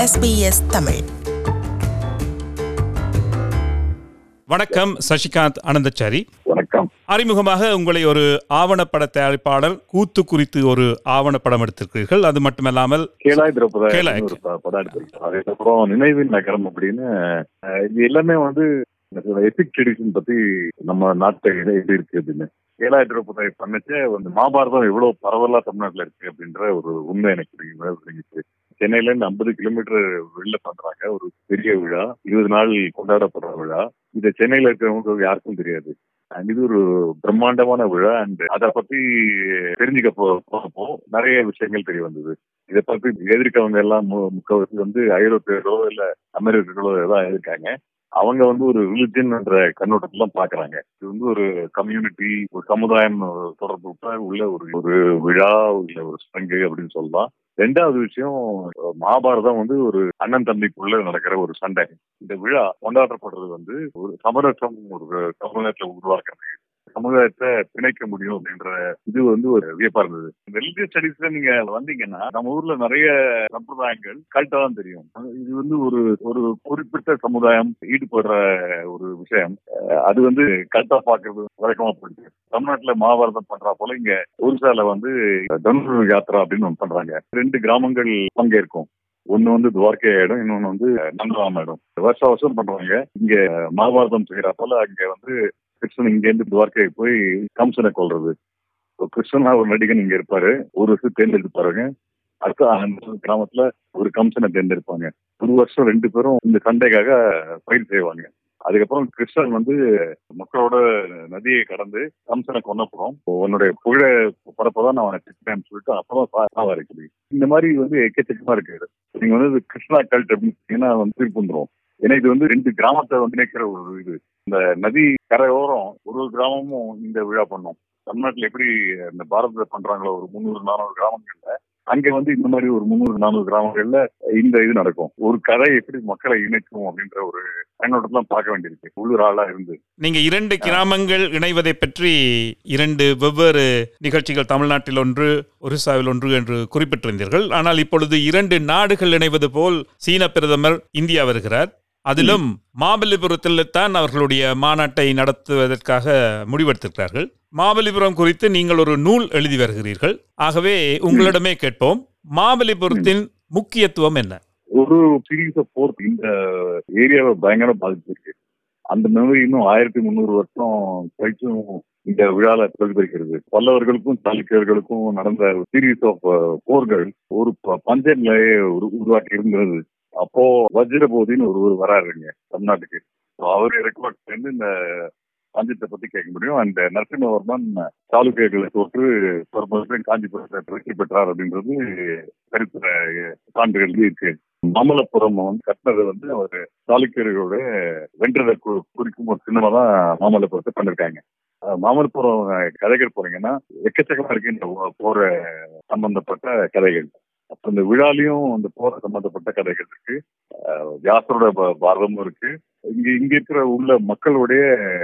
SBS Tamil வணக்கம் சசிகாந்த் அனந்தச்சாரி வணக்கம் அறிமுகமாக உங்களை ஒரு ஆவணப்பட தயாரிப்பாளர் கூத்து குறித்து ஒரு ஆவணப்படம் எடுத்திருக்கிறீர்கள் அது மட்டுமல்லாமல் கேளாய் திரௌபதா கேளாய். ஒரு ப- படம் எடுத்திருக்கோம் அதுக்கப்புறம் நினைவின் நகரம் அப்படின்னு அஹ், இது எல்லாமே வந்து எபிக் ட்ரெடிஷன் பத்தி நம்ம நாட்டை எப்படி இருக்கு அப்படின்னு கேளாய் திரௌபதை பண்ணச்சே வந்து மகாபாரதம் எவ்வளவு பரவலா தமிழ்நாட்டுல இருக்கு அப்படின்ற ஒரு உண்மை எனக்கு புரியுது- புரிஞ்சுச்சு சென்னையில இருந்து ஐம்பது கிலோமீட்டர் வெளில பண்றாங்க ஒரு பெரிய விழா இருபது நாள் கொண்டாடப்படுற விழா இதை சென்னையில இருக்கிறவங்களுக்கு யாருக்கும் தெரியாது அண்ட் இது ஒரு பிரம்மாண்டமான விழா அண்ட் அதை பத்தி தெரிஞ்சுக்க போ- போறப்போ நிறைய விஷயங்கள் தெரிய வந்தது இதை பத்தி எதிர்க்கவங்க எல்லாம் மு- முக்காவாசி வந்து ஐரோப்பியர்களோ இல்ல அமெரிக்கர்களோ தான் இருக்காங்க அவங்க வந்து ஒரு ரிலிஜன் என்ற கண்ணோட்டத்துல பாக்குறாங்க இது வந்து ஒரு கம்யூனிட்டி ஒரு சமுதாயம் தொடர்பு உள்ள ஒரு ஒரு விழா இல்ல ஒரு ஸ்ட்ரெங்கு அப்படின்னு சொல்லலாம் ரெண்டாவது விஷயம் மகாபாரதம் வந்து ஒரு அண்ணன் தம்பிக்குள்ள நடக்கிற ஒரு சண்டை இந்த விழா கொண்டாடப்படுறது வந்து ஒரு சமரசம் ஒரு சமுதாயத்தை உருவாக்குறது சமுதாயத்தை பிணைக்க முடியும் அப்படின்ற இது வந்து ஒரு வியப்பா இருந்தது இந்த ரிலிஜியஸ் ஸ்டடிஸ்ல நீங்க வந்தீங்கன்னா நம்ம ஊர்ல நிறைய சம்பிரதாயங்கள் கல்ட்டா தான் தெரியும் இது வந்து ஒரு ஒரு குறிப்பிட்ட சமுதாயம் ஈடுபடுற ஒரு விஷயம் அஹ் அது வந்து கல்ட்டா பாக்குறது வழக்கமா போயிடுச்சு தமிழ்நாட்டுல மகாபாரதம் பண்றா போல இங்க ஒரிசால வந்து தனுர் யாத்திரா அப்படின்னு ஒண்ணு பண்றாங்க ரெண்டு கிராமங்கள் பங்கேற்கும் ஒண்ணு வந்து துவாரகை இடம் இன்னொன்னு வந்து நந்தராம இடம் வருஷம் வருஷம் பண்றாங்க இங்க மகாபாரதம் செய்யறா போல அங்க வந்து கிருஷ்ணன் இங்க இருந்து துவாரகை போய் கம்சனை கொல்றது இப்போ கிருஷ்ணனா ஒரு நடிகன் இங்க இருப்பாரு ஒரு வருஷம் தேர்ந்தெடுப்பாருங்க அடுத்த அந்த கிராமத்துல ஒரு கம்சனை தேர்ந்தெடுப்பாங்க ஒரு வருஷம் ரெண்டு பேரும் இந்த சண்டைக்காக பயிர் செய்வாங்க அதுக்கப்புறம் கிருஷ்ணன் வந்து மக்களோட நதியை கடந்து கம்சனை கொன்னப்புறம் உன்னுடைய புகழ பரப்பதான் நான் அவனை திட்டேன்னு சொல்லிட்டு அப்பதான் சாவா இருக்குது இந்த மாதிரி வந்து எக்கச்சக்கமா இருக்கு நீங்க வந்து இது கிருஷ்ணா கல்ட் அப்படின்னு சொன்னீங்கன்னா வந்து திருப்பந்துரும் ஏன்னா இது வந்து ரெண்டு கிராமத்தை வந்து இணைக்கிற ஒரு இது இந்த நதி கரையோரம் ஒரு ஒரு கிராமமும் இந்த விழா பண்ணும் தமிழ்நாட்டுல எப்படி இந்த பாரதத்துல பண்றாங்களோ ஒரு முந்நூறு நானூறு கிராமங்கள்ல அங்க வந்து இந்த மாதிரி ஒரு முந்நூறு நானூறு கிராமங்கள்ல இந்த இது நடக்கும் ஒரு கதை எப்படி மக்களை இணைக்கும் அப்படின்ற ஒரு கண்ணோட்டத்துல பார்க்க வேண்டியிருக்கு உள்ளூர் ஆளா இருந்து நீங்க இரண்டு கிராமங்கள் இணைவதை பற்றி இரண்டு வெவ்வேறு நிகழ்ச்சிகள் தமிழ்நாட்டில் ஒன்று ஒரிசாவில் ஒன்று என்று குறிப்பிட்டிருந்தீர்கள் ஆனால் இப்பொழுது இரண்டு நாடுகள் இணைவது போல் சீன பிரதமர் இந்தியா வருகிறார் அதிலும் மாமல்லிபுரத்தில் தான் அவர்களுடைய மாநாட்டை நடத்துவதற்காக முடிவெடுத்திருக்கிறார்கள் மாமல்லிபுரம் குறித்து நீங்கள் ஒரு நூல் எழுதி வருகிறீர்கள் ஆகவே உங்களிடமே கேட்போம் மாமல்லிபுரத்தின் முக்கியத்துவம் என்ன ஒரு சீரீஸ் ஆஃப் போர் இந்த ஏரியாவை பயங்கர பாதிச்சிருக்கு அந்த மெமரி இன்னும் ஆயிரத்தி முந்நூறு வருஷம் கழிச்சும் இந்த விழால பிரதிபலிக்கிறது பல்லவர்களுக்கும் சாளுக்கியர்களுக்கும் நடந்த சீரீஸ் ஆஃப் போர்கள் ஒரு ப- பஞ்ச நிலையை உரு- உருவாக்கி இருந்தது அப்போ வஜ்ரபோதின்னு ஒருவர் வராருங்க தமிழ்நாட்டுக்கு So அவரு ரெக்கார்ட் சேர்ந்து இந்த பஞ்சத்தை பத்தி கேட்க முடியும் அந்த நரசிம்மவர்மன் சாளுக்கியர்களை தோற்று பெரும்பாலும் காஞ்சிபுரத்தை வெற்றி பெற்றார் அப்படின்றது சரித்திர சான்றுகள் இருக்கு மாமல்லபுரம் வந்து கட்டினது வந்து அவர் சாளுக்கியர்களோட வென்றதை கு- குறிக்கும் ஒரு சின்னமா தான் மாமல்லபுரத்தை பண்ணிருக்காங்க அஹ் மாமல்லபுரம் கதைகள் போறீங்கன்னா எக்கச்சக்கமா இருக்கு இந்த போற சம்பந்தப்பட்ட கதைகள் அப்ப இந்த விழாலையும் இந்த போற சம்பந்தப்பட்ட கதைகள் இருக்கு அஹ் வியாசரோட ப- பாரதமும் இருக்கு இங்க இங்க இருக்கிற உள்ள மக்களுடைய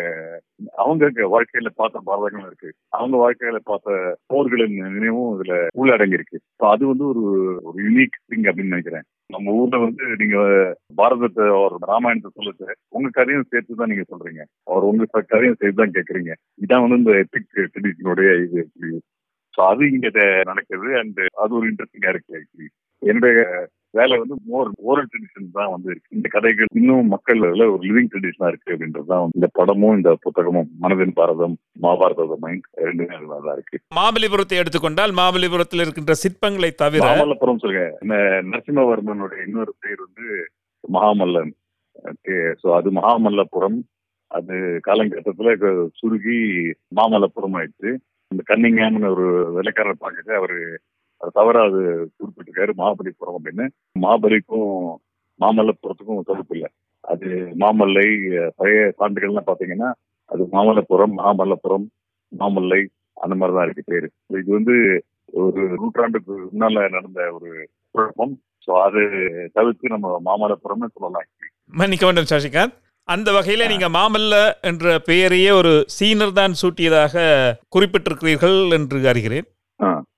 அவங்க வாழ்க்கையில பார்த்த பாரதங்களும் இருக்கு அவங்க வாழ்க்கையில பார்த்த போர்களின் நினைவும் இதுல உள்ளடங்கி இருக்கு So அது வந்து ஒரு ஒரு யூனிக் திங் அப்படின்னு நினைக்கிறேன் நம்ம ஊர்ல வந்து நீங்க பாரதத்தை ஒரு ராமாயணத்தை சொல்லுச்சு உங்க கதையும் சேர்த்து தான் நீங்க சொல்றீங்க அவர் உங்க ச- கதையும் சேர்த்து தான் கேக்குறீங்க இதான் வந்து இந்த எபிக் ட்ரெடிஷனுடைய இது ஸோ அது இங்க இத- நடக்குது அண்ட் அது ஒரு இன்ட்ரெஸ்டிங்கா இருக்கு ஆக்சுவலி என்னுடைய வேலை வந்து மோர் ஓரல் ட்ரெடிஷன் தான் வந்து இருக்கு இந்த கதைகள் இன்னும் மக்கள் அதுல ஒரு லிவிங் ட்ரெடிஷனா இருக்கு அப்படின்றது தான் இந்த படமும் இந்த புத்தகமும் மனதின் பாரதம் மாபாரத மைண்ட் ரெண்டுமே அதுல தான் இருக்கு மாமல்லிபுரத்தை எடுத்துக்கொண்டால் மாமல்லிபுரத்தில் இருக்கின்ற சிற்பங்களை தவிர மாமல்லபுரம் சொல்லுங்க இந்த நரசிம்மவர்மனுடைய இன்னொரு பேர் வந்து மகாமல்லன் ஓகே ஸோ அது மகாமல்லபுரம் அது காலங்கட்டத்துல க- சுருகி மாமல்லபுரம் ஆயிடுச்சு இந்த கன்னிங்காம்னு ஒரு விலைக்காரர் பார்க்கறது அவரு அது தவறா அது குறிப்பிட்டிருக்காரு மகாபலிபுரம் அப்படின்னு மாபலிக்கும் மாமல்லபுரத்துக்கும் தொடர்பு இல்லை அது மாமல்லை அஹ், பழைய சான்றுகள்லாம் பாத்தீங்கன்னா அது மாமல்லபுரம் மாமல்லபுரம் மாமல்லை அந்த மாதிரி தான் இருக்கு பேரு இது வந்து ஒரு நூற்றாண்டுக்கு முன்னால நடந்த ஒரு குழப்பம் ஸோ அது தவிர்த்து நம்ம மாமல்லபுரம்னு சொல்லலாம் மன்னிக்க வேண்டும் சசிகாந்த் அந்த வகையில நீங்க மாமல்ல என்ற பெயரையே ஒரு சீனர் தான் சூட்டியதாக குறிப்பிட்டிருக்கிறீர்கள் என்று அறிகிறேன் ஆ.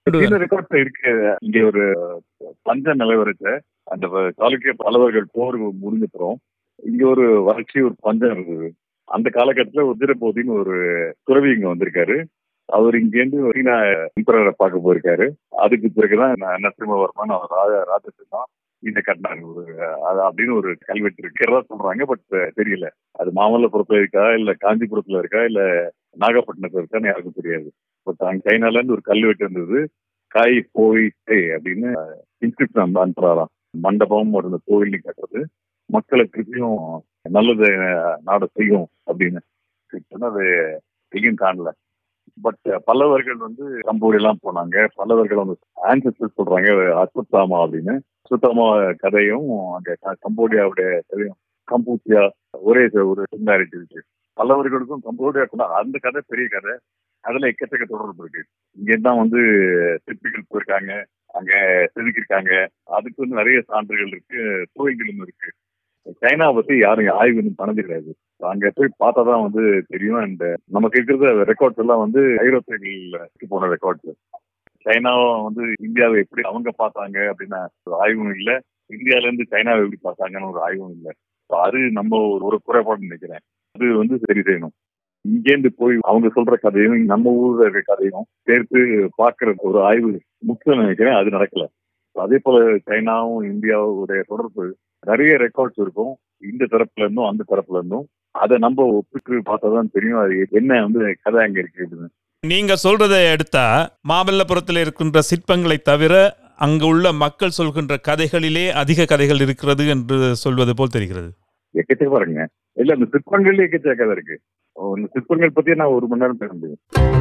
சில ரெக்கார்ட்ஸ் இருக்கு இங்க ஒரு பஞ்ச நிலவரத்தை அந்த சாளுக்கிய பல்லவர்கள் போர் முடிஞ்சப்புறம் இங்க ஒரு வறட்சி ஒரு பஞ்சம் இருந்தது அந்த காலகட்டத்துல உதிரபோதின்னு ஒரு துறவி இங்க வந்திருக்காரு அவர் இங்கேருந்து சீனா எம்பரரை பார்க்க போயிருக்காரு அதுக்கு பிறகுதான் ந- நரசிம்மவர்மன் அவர் ராஜா ராஜசிம்மா இந்த கட்டினாரு ஒரு அது அப்படின்னு ஒரு கல்வெட்டு இருக்கிறதா சொல்றாங்க பட் தெரியல அது மாமல்லபுரத்துல இருக்கா இல்ல காஞ்சிபுரத்துல இருக்கா இல்ல நாகப்பட்டினத்துல இருக்கான்னு யாருக்கும் தெரியாது பட் அங்க சைனால இருந்து ஒரு கல்வெட்டு இருந்தது காய் போய் தேய் அப்படின்னு இன்ஸ்கிரிப்ஷன் அனுப்புறாராம் மண்டபம் ஒரு கோவில் கட்டுறது மக்களை திருப்பியும் நல்லது நாடு செய்யும் அப்படின்னு சொன்னா அது எங்கேயும் காணல பட் பல்லவர்கள் வந்து கம்போடி எல்லாம் போனாங்க பல்லவர்கள் வந்து ஆன்சஸ்டர் சொல்றாங்க அஸ்வத்தாமா அப்படின்னு அஸ்வத்தாமா கதையும் அங்க க- கம்போடியாவுடைய கதையும் கம்பூச்சியா ஒரே ஒரு சிமிலாரிட்டி இருக்கு பல்லவர்களுக்கும் கம்போடியாவுக்கும் அந்த கதை பெரிய கதை அதுல எக்கச்சக்க தொடர்பு இருக்கு இங்க தான் வந்து சிற்பிகள் போயிருக்காங்க அங்க செதுக்கியிருக்காங்க அதுக்கு வந்து நிறைய சான்றுகள் இருக்கு கோயில்களும் இருக்கு சைனா பத்தி யாரும் ஆய்வு இன்னும் பண்ணது கிடையாது அங்க போய் பார்த்தா தான் வந்து தெரியும் அண்ட் நமக்கு இருக்கிறது ரெக்கார்ட்ஸ் எல்லாம் வந்து ஐரோப்பியர்கள் போன ரெக்கார்ட்ஸ் சைனாவை வந்து இந்தியாவை எப்படி அவங்க பார்த்தாங்க அப்படின்னு ஒரு ஆய்வும் இல்லை இந்தியால இருந்து சைனாவை எப்படி பார்த்தாங்கன்னு ஒரு ஆய்வும் இல்லை So அது நம்ம ஒரு ஒரு குறைபாடு நினைக்கிறேன் அது வந்து சரி செய்யணும் இங்கேருந்து போய் அவங்க சொல்ற கதையும் நம்ம ஊர்ல இருக்க கதையும் சேர்த்து பார்க்கிற ஒரு ஆய்வு முக்கியம் நினைக்கிறேன் அது நடக்கல அதே போல சைனாவும் இந்தியாவுடைய தொடர்பு நிறைய ரெக்கார்ட்ஸ் இருக்கும் இந்த தரப்புல இருந்தும் அந்த தரப்புல இருந்தும் அதை நம்ம ஒப்பிட்டு பார்த்தாதான் தெரியும் அது என்ன வந்து கதை அங்க இருக்கு அப்படின்னு நீங்க சொல்றதை எடுத்தா மாமல்லபுரத்தில் இருக்கின்ற சிற்பங்களை தவிர அங்கு உள்ள மக்கள் சொல்கின்ற கதைகளிலே அதிக கதைகள் இருக்கிறது என்று சொல்வது போல் தெரிகிறது எக்கச்சக்க பாருங்க இல்ல அந்த சிற்பங்கள்ல எக்கச்சக்க கதை இருக்கு இந்த சிற்பங்கள் பத்தி நான் ஒரு மணி நேரம் பேச முடியும்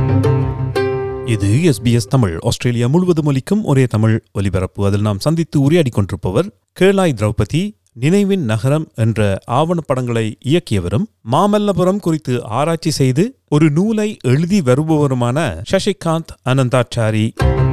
இது எஸ்பிஎஸ் தமிழ் ஆஸ்திரேலியா முழுவதும் ஒலிக்கும் ஒரே தமிழ் ஒலிபரப்பு அதில் நாம் சந்தித்து உரையாடிக் கொண்டிருப்பவர் கேளாய் திரௌபதி நினைவின் நகரம் என்ற ஆவணப்படங்களை இயக்கியவரும் மாமல்லபுரம் குறித்து ஆராய்ச்சி செய்து ஒரு நூலை எழுதி வருபவருமான சசிகாந்த் அனந்தாச்சாரி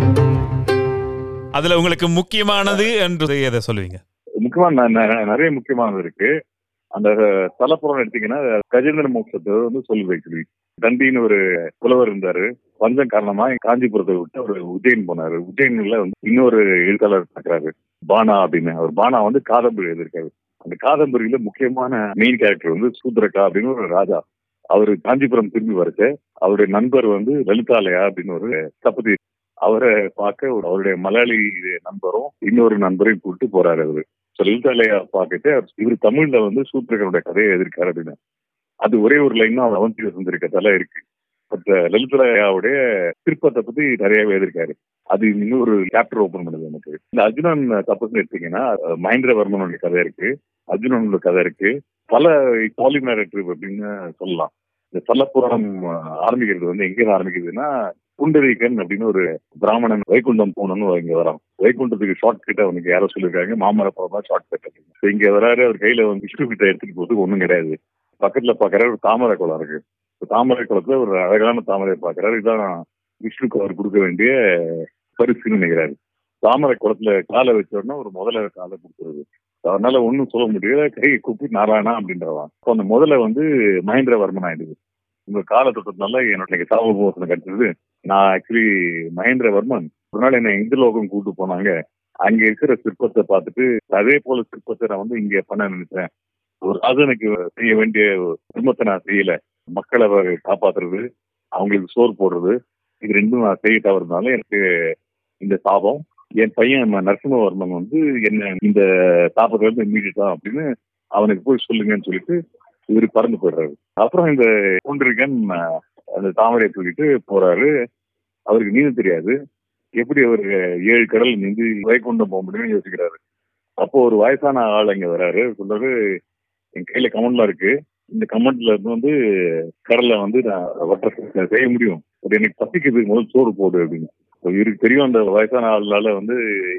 அதுல உங்களுக்கு முக்கியமானது என்று எதை சொல்லுவீங்க முக்கியமா ந- ந- நிறைய முக்கியமானது இருக்கு அந்த தலப்புறம் எடுத்தீங்கன்னா கஜேந்திர மோட்சத்தை வந்து சொல்லி ஆக்சுவலி தண்டின்னு ஒரு புலவர் இருந்தாரு பஞ்சம் காரணமா காஞ்சிபுரத்தை விட்டு அவர் உஜ்ஜைன் போனாரு உஜ்ஜைன்ல வந்து இன்னொரு எழுத்தாளர் பார்க்கறாரு பானா அப்படின்னு அவர் பானா வந்து காதம்பரி எழுதியிருக்காரு அந்த காதம்பரியில முக்கியமான மெயின் கேரக்டர் வந்து சூத்ரகா அப்படின்னு ஒரு ராஜா அவரு காஞ்சிபுரம் திரும்பி வரச்ச அவருடைய நண்பர் வந்து லலிதாலயா அப்படின்னு ஒரு ஸ்தபதி அவரை பார்க்க ஒரு- அவருடைய மலையாளி நண்பரும் இன்னொரு நண்பரையும் கூப்பிட்டு போறாரு அவரு So, லலிதாலயா பார்த்துட்டு இவர் தமிழ்ல வந்து சூத்ரகனுடைய கதையை எதிர்க்காரு அப்படின்னு அது ஒரே ஒரு லைன் தான் அவந்தி வசந்திருக்கதால இருக்கு பட் லலிதாலயாவுடைய சிற்பத்தை பத்தி நிறையவே எழுதியிருக்காரு அது இன்னொரு சாப்டர் ஓபன் பண்ணுது எனக்கு இந்த அர்ஜுனன் தப்புன்னு எடுத்தீங்கன்னா அஹ், மகேந்திரவர்மனுடைய கதை இருக்கு அர்ஜுனனோட கதை இருக்கு பல பாலி நேரேட்டிவ் அப்படின்னு சொல்லலாம் இந்த சல்லப்புராணம் அஹ், ஆரம்பிக்கிறது வந்து எங்க ஆரம்பிக்குதுன்னா புண்டரீகன் அப்படின்னு ஒரு பிராமணன் வைகுண்டம் போகணும்னு இங்க வரான் வைகுண்டத்துக்கு ஷார்ட் கட் அவனுக்கு யாரோ சொல்லியிருக்காங்க மாமரப்புறம் தான் ஷார்ட் கட் So, இங்க வராரு அவர் கையில வந்து விஷ்ணு கிட்ட எடுத்துட்டு போறதுக்கு ஒண்ணும் கிடையாது பக்கத்துல பாக்குற ஒரு தாமரை குளம் இருக்கு இந்த தாமரை குளத்துல ஒரு அழகான தாமரை பாக்குறாரு இதான் விஷ்ணுக்கு அவர் கொடுக்க வேண்டிய பரிசுன்னு நினைக்கிறாரு தாமரை குளத்துல காலை வச்ச உடனே ஒரு முதல்ல காலை கொடுத்துருது அதனால ஒண்ணும் சொல்ல முடியல கை கூப்பி நாராயணா அப்படின்றவான் அப்போ அந்த முதல்ல வந்து மகேந்திரவர்மன் ஆயிடுது உங்க காலை தொட்டதுனால என்னோட சாபமோசனம் கிடைச்சது நான் ஆக்சுவலி மகேந்திரவர்மன் ஒரு நாள் என்ன இந்துலோகம் கூட்டு போனாங்க அங்க இருக்கிற சிற்பத்தை பார்த்துட்டு அதே போல சிற்பத்தை நான் வந்து இங்க பண்ண நினைச்சேன் ஒரு ராஜனுக்கு செய்ய வேண்டிய சிரமத்தை நான் செய்யல மக்களை வ- காப்பாத்துறது அவங்களுக்கு சோறு போடுறது இது ரெண்டும் நான் செய்ய தவறுனால எனக்கு இந்த சாபம் என் பையன் ம- நரசிம்மவர்மன் வந்து என்ன இந்த சாபத்துல இருந்து மீட்டுட்டான் அப்படின்னு அவனுக்கு போய் சொல்லுங்கன்னு சொல்லிட்டு இவர் பறந்து போயிடுறாரு அப்புறம் இந்த கொண்டிருக்கன் அந்த தாமரையை தூக்கிட்டு போறாரு அவருக்கு நீந்த தெரியாது எப்படி அவர் ஏழு கடல் நீந்தி வைகுண்டம் போக முடியும்னு யோசிக்கிறாரு அப்போ ஒரு வயசான ஆள் அங்க வராரு சொல்றாரு என் கையில கமெண்ட்லாம் இருக்கு இந்த கமெண்ட்ல இருந்து வந்து கடல்ல வந்து நான் வட்ட செய்ய முடியும் பட் எனக்கு பசிக்குது முதல் சோறு போடு அப்படின்னு So இவருக்கு தெரியும் அந்த வயசான ஆளால வந்து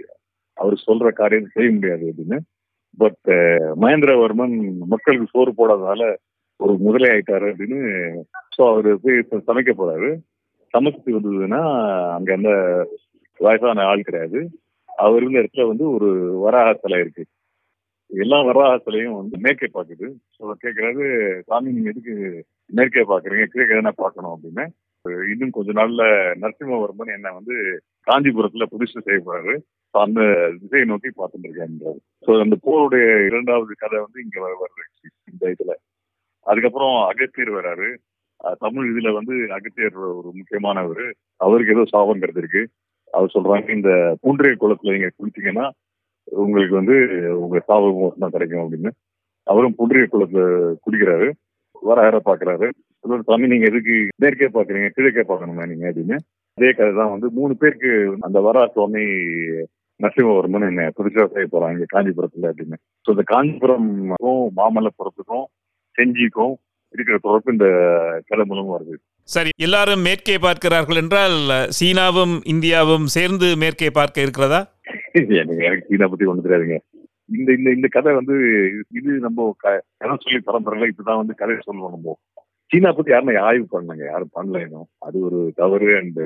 அவர் சொல்ற காரியம் செய்ய முடியாது அப்படின்னு பட் மகேந்திரவர்மன் மக்களுக்கு சோறு போடாதனால ஒரு முதலை ஆயிட்டாரு அப்படின்னு ஸோ அவரு போய் இப்ப சமைக்க போறாரு சமைச்சு வந்ததுன்னா அங்க அந்த வயசான ஆள் கிடையாது அவர் இருந்த இடத்துல வந்து ஒரு வராக சிலை இருக்கு எல்லா வராக சிலையும் வந்து மேற்கே பாக்குது ஸோ கேட்கறாரு சாமி நீங்க எதுக்கு மேற்கே பாக்குறீங்க கிழக்கு எதனா பார்க்கணும் அப்படின்னு இன்னும் கொஞ்ச நாள்ல நரசிம்மவர்மன் என்ன வந்து காஞ்சிபுரத்துல புதுசு செய்ய போறாரு So, அந்த திசையை நோக்கி பார்த்துட்டு இருக்காரு ஸோ அந்த போருடைய இரண்டாவது கதை வந்து இங்க வ- வருது இந்த இதுல அதுக்கப்புறம் அகத்தியர் வராரு அஹ் தமிழ் இதுல வந்து அகத்தியர் ஒரு முக்கியமானவர் அவருக்கு ஏதோ சாபங்கிறது இருக்கு அவர் சொல்றாங்க இந்த பூன்றிய குளத்துல நீங்க குளிச்சீங்கன்னா உங்களுக்கு வந்து உங்க சாபம் தான் கிடைக்கும் அப்படின்னு அவரும் புன்றிய குளத்துல குடிக்கிறாரு வர யார பாக்குறாரு சொல்லுவாரு, சாமி நீங்க எதுக்கு மேற்கே பாக்குறீங்க கிழக்கே பார்க்கணுமா நீங்க அப்படின்னு அதே கதை தான் வந்து மூணு பேருக்கு அந்த வரா சுவாமி நரசிம்மவர்மன் என்ன புதுசா செய்ய போறாங்க காஞ்சிபுரத்துல அப்படின்னு ஸோ இந்த காஞ்சிபுரம்க்கும் மாமல்லபுரத்துக்கும் செஞ்சிக்கும் இருக்கிற தொடர்பு இந்த கதை மூலமா வருது சரி எல்லாரும் மேற்கே பார்க்கிறார்கள் என்றால் சீனாவும் இந்தியாவும் சேர்ந்து மேற்கே பார்க்க இருக்கிறதா எனக்கு எனக்கு சீனா பத்தி ஒண்ணு தெரியாதுங்க இந்த இந்த இந்த கதை வந்து இது நம்ம க- கதை சொல்லி பரம்பரையில இப்பதான் வந்து கதையை சொல்லுவோம் நம்ம சீனா பத்தி யாருமே ஆய்வு பண்ணலங்க யாரும் பண்ணல இன்னும் அது ஒரு தவறு அண்ட்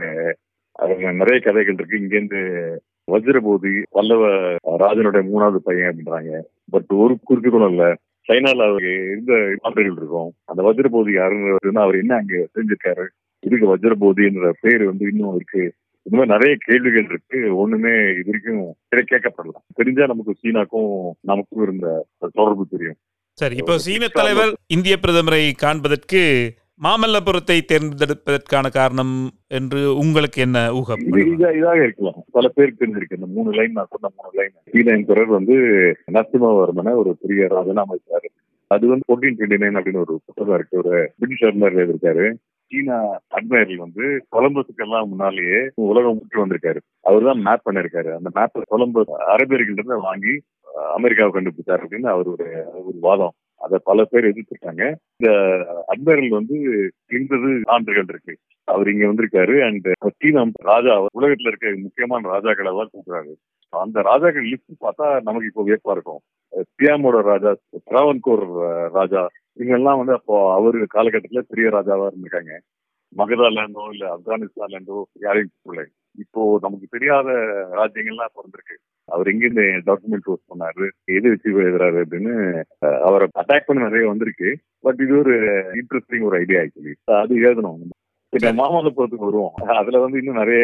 நிறைய கதைகள் இருக்கு இங்க இருந்து வஜ்ரபோதி பல்லவ ராஜனுடைய மூணாவது பையன் அப்படின்றாங்க பட் ஒரு குறிப்பிடும் இல்ல சைனால அவர் இருந்த பாடல்கள் இருக்கும் அந்த வஜ்ரபோதி யாருன்னு அவர் என்ன அங்க செஞ்சிருக்காரு இதுக்கு வஜ்ரபோதின்ற பேர் வந்து இன்னும் இருக்கு இந்த மாதிரி நிறைய கேள்விகள் இருக்கு ஒண்ணுமே இது வரைக்கும் கிடை- கேட்கப்படல தெரிஞ்சா நமக்கு சீனாக்கும் நமக்கும் இருந்த தொடர்பு தெரியும் சரி இப்போ சீன தலைவர் இந்திய பிரதமரை காண்பதற்கு மாமல்லபுரத்தை தேர்ந்தெடுப்பதற்கான காரணம் என்று உங்களுக்கு என்ன ஊகம் இது இதா- இதாக இருக்கலாம் பல பேருக்கு தெரிஞ்சிருக்கு இந்த மூணு லைன் நான் சொன்ன மூணு லைன் சீன எம்பரர் வந்து நரசிம்மவர்மனை ஒரு பெரிய ராஜனா அமைச்சாரு அது வந்து ஃபோர்டீன் டுவெண்ட்டி நைன் அப்படின்னு ஒரு புத்தகம் இருக்கு ஒரு பிரிட்டிஷ் அட்மையர் எழுதியிருக்காரு சீனா அட்மையர் வந்து கொலம்பஸுக்கு எல்லாம் முன்னாலேயே உலகம் முற்று வந்திருக்காரு அவர் தான் மேப் பண்ணிருக்காரு அந்த மேப் கொலம்பஸ் அரபியர்கள் இருந்து வாங்கி அஹ், அமெரிக்காவை கண்டுபிடிச்சாரு அப்படின்னு அவருடைய ஒரு வாதம் அதை பல பேர் எதிர்த்துட்டாங்க இந்த அட்மைரல் வந்து இருந்தது சான்றுகள் இருக்கு அவர் இங்க வந்திருக்காரு அண்ட் சீனா ராஜா உலகத்துல இருக்க முக்கியமான ராஜாக்களை எல்லாம் கூப்பிடுறாரு அந்த ராஜாக்கள் லிஸ்ட் பார்த்தா நமக்கு இப்போ வியப்பா இருக்கும் சியாமோட ராஜா திராவன்கோர் அஹ், ராஜா இவங்க எல்லாம் வந்து அப்போ அவரு காலகட்டத்துல பெரிய ராஜாவா இருந்திருக்காங்க மகதாலேண்டோ இல்ல ஆப்கானிஸ்தான்லேண்டோ யாரையும் கூப்பிடல இப்போ நமக்கு தெரியாத ராஜ்யங்கள்லாம் இப்போ வந்திருக்கு அவர் எங்கிருந்து டாக்குமெண்ட் போஸ்ட் பண்ணாரு எது வச்சு எழுதுறாரு அப்படின்னு அஹ், அவரை அட்டாக் பண்ண நிறைய வந்திருக்கு பட் இது ஒரு இன்ட்ரெஸ்டிங் ஒரு ஐடியா ஆக்சுவலி அது எழுதணும் இந்த மாமல்லபுரத்துக்கு வருவோம் அதுல வந்து இன்னும் நிறைய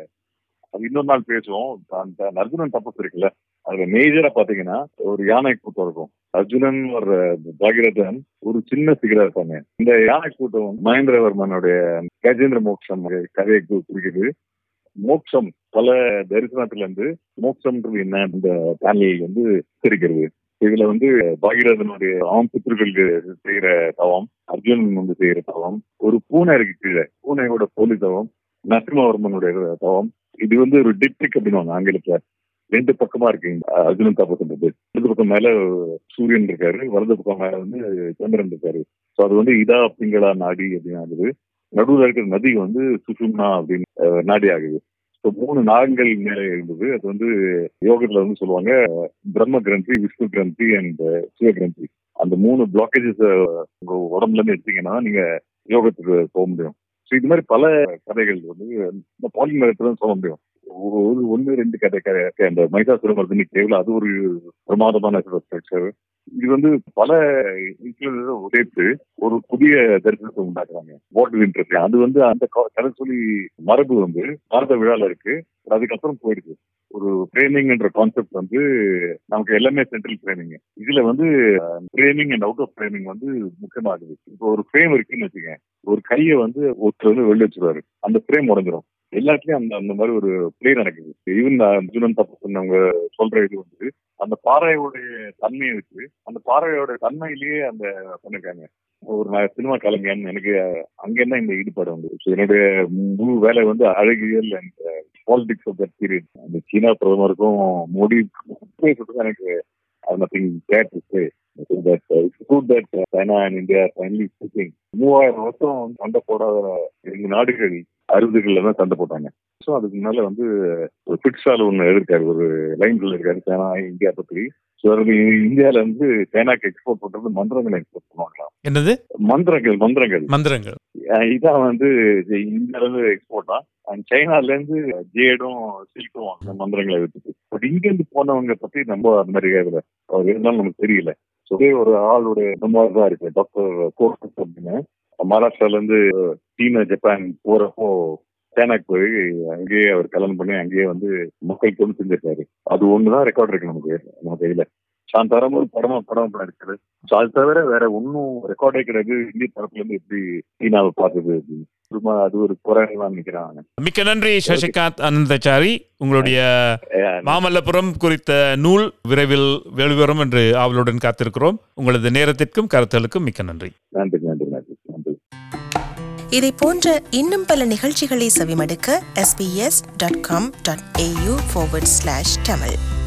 அது இன்னொரு நாள் பேசுவோம் அந்த அர்ஜுனன் தபஸ் இருக்குல்ல அதுல மேஜரா பாத்தீங்கன்னா ஒரு யானை கூட்டம் இருக்கும் அர்ஜுனன் ஒரு பாகிரதன் ஒரு சின்ன சிகரா இருப்பாங்க இந்த யானை கூட்டம் மகேந்திரவர்மனுடைய கஜேந்திர மோட்சம் கதையை கு- குறிக்குது மோட்சம் பல தரிசனத்துல இருந்து மோட்சம்ன்றது என்ன இந்த பேனல் வந்து தெரிகிறது இதுல வந்து பாகிரதனுடைய ஆம் பித்திருக்களுக்கு செய்யற தவம் அர்ஜுனன் வந்து செய்யற தவம் ஒரு பூனை இருக்கு கீழே பூனையோட போலி தவம் நரசிம்மவர்மனுடைய தவம் இது வந்து ஒரு டிப்டிக் அப்படின்னு ஆங்கிலத்துல ரெண்டு பக்கமா இருக்கு இந்த அர்ஜுனன் தபஸ்ன்றது இடது பக்கம் மேல சூரியன் இருக்காரு வலது பக்கம் மேல வந்து சந்திரன் இருக்காரு ஸோ அது வந்து இதா பிங்களா நாடி அப்படின்னு ஆகுது நடுவுல இருக்கிற நதி வந்து சுஷும்னா அப்படின்னு அஹ், நாடி ஆகுது ஸோ மூணு நாகங்கள் மேல இருந்தது அது வந்து யோகத்துல வந்து சொல்லுவாங்க பிரம்ம கிரந்தி விஷ்ணு கிரந்தி அண்ட் சிவ கிரந்தி அந்த மூணு பிளாக்கேஜஸ் உங்க உடம்புல இருந்து எடுத்தீங்கன்னா நீங்க யோகத்துக்கு போக முடியும் ஸோ இது மாதிரி பல கதைகள் வந்து இந்த பாலி மரத்துல சொல்ல முடியும் ஒரு ஒன்னு ரெண்டு கதை கதை அந்த மைசாசுரமர்தினி கேவல அது ஒரு பிரமாதமான ஸ்ட்ரக்சர் இது வந்து பல இன்ஃபுளுசர் உடைத்து ஒரு புதிய தரிசனத்தை உண்டாக்குறாங்க வாட் இன்ட்ரெஸ்ட் அது வந்து அந்த க- கதை சொல்லி மரபு வந்து பாரத விழால இருக்கு அதுக்கப்புறம் போயிடுச்சு ஒரு ஃப்ரேமிங்ன்ற கான்செப்ட் வந்து நமக்கு எல்லாமே சென்ட்ரல் ஃப்ரேமிங் இதுல வந்து framing and out of framing வந்து முக்கியமாகுது இப்போ ஒரு ஃப்ரேம் இருக்குன்னு வச்சுக்கேன் ஒரு கையை வந்து ஒருத்தர் வந்து வெளில வச்சிருவாரு அந்த ஃப்ரேம் உடஞ்சிரும் எல்லாத்துலயும் அந்த அந்த மாதிரி ஒரு பிளே நடக்குது ஈவன் அர்ஜுனன் தப்பு சொன்னவங்க சொல்ற இது வந்து அந்த பாறையோடைய தன்மையை வச்சு அந்த பாறையோட தன்மையிலேயே அந்த பண்ணிருக்காங்க ஒரு நான் சினிமா கலைஞன் எனக்கு அங்க என்ன இந்த ஈடுபாடு வந்து So, என்னுடைய முழு வேலை வந்து அழகியல் and politics of that period அந்த சீனா பிரதமருக்கும் மோடி சொல்றது எனக்கு nothing get to say that uh, it's good that uh, China and India are finally speaking. மூவாயிரம் வருஷம் சண்டை போடாத ரெண்டு நாடுகள் அறுபதுகள்ல தான் சண்டை போட்டாங்க ஸோ அதுக்கு முன்னால வந்து ஒரு பிட்ஸால் ஒன்று எழுதிருக்காரு ஒரு லைன் இருக்காரு சைனா இந்தியா பத்தி ஸோ அது இந்தியால இருந்து சைனாக்கு எக்ஸ்போர்ட் பண்றது மந்திரங்களை எக்ஸ்போர்ட் பண்ணுவாங்களாம் என்னது மந்திரங்கள் மந்திரங்கள் மந்திரங்கள் அஹ் இதான் வந்து இந்தியால இருந்து எக்ஸ்போர்ட்டா அண்ட் சைனால இருந்து ஜேடும் சில்க்கும் அந்த மந்திரங்களை வச்சுட்டு பட் இங்க இருந்து போனவங்க பத்தி நம்ம அந்த மாதிரி இதுல அவர் இருந்தாலும் நமக்கு தெரியல ஸோ ஒரு ஆளுடைய இந்த மாதிரி தான் இருக்கு டாக்டர் கோர்ஸ் அப்படின்னு மகாராஷ்டிரால இருந்து சீனா ஜப்பான் போறப்போ சைனாக்கு போய் அங்கேயே அவர் கல்யாணம் பண்ணி அங்கேயே வந்து மக்கள் கொண்டு செஞ்சிருக்காரு அது ஒண்ணுதான் ரெக்கார்ட் இருக்கு நமக்கு நம்ம கையில சாந்தாரம் ஒரு படமா படம் படம் இருக்குது So அது தவிர வேற ஒன்னும் ரெக்கார்டே கிடையாது இந்திய தரப்புல இருந்து எப்படி சீனாவை பார்த்தது அப்படின்னு சும்மா அது ஒரு குறைதான் நினைக்கிறாங்க மிக்க நன்றி சசிகாந்த் அனந்தச்சாரி உங்களுடைய மாமல்லபுரம் குறித்த நூல் விரைவில் வெளிவரும் என்று ஆவலுடன் காத்திருக்கிறோம் உங்களது நேரத்திற்கும் கருத்துகளுக்கும் மிக்க நன்றி நன்றி நன்றி நன்றி நன்றி இதை போன்ற இன்னும் பல நிகழ்ச்சிகளை செவிமடுக்க sbs.com.au forward slash tamil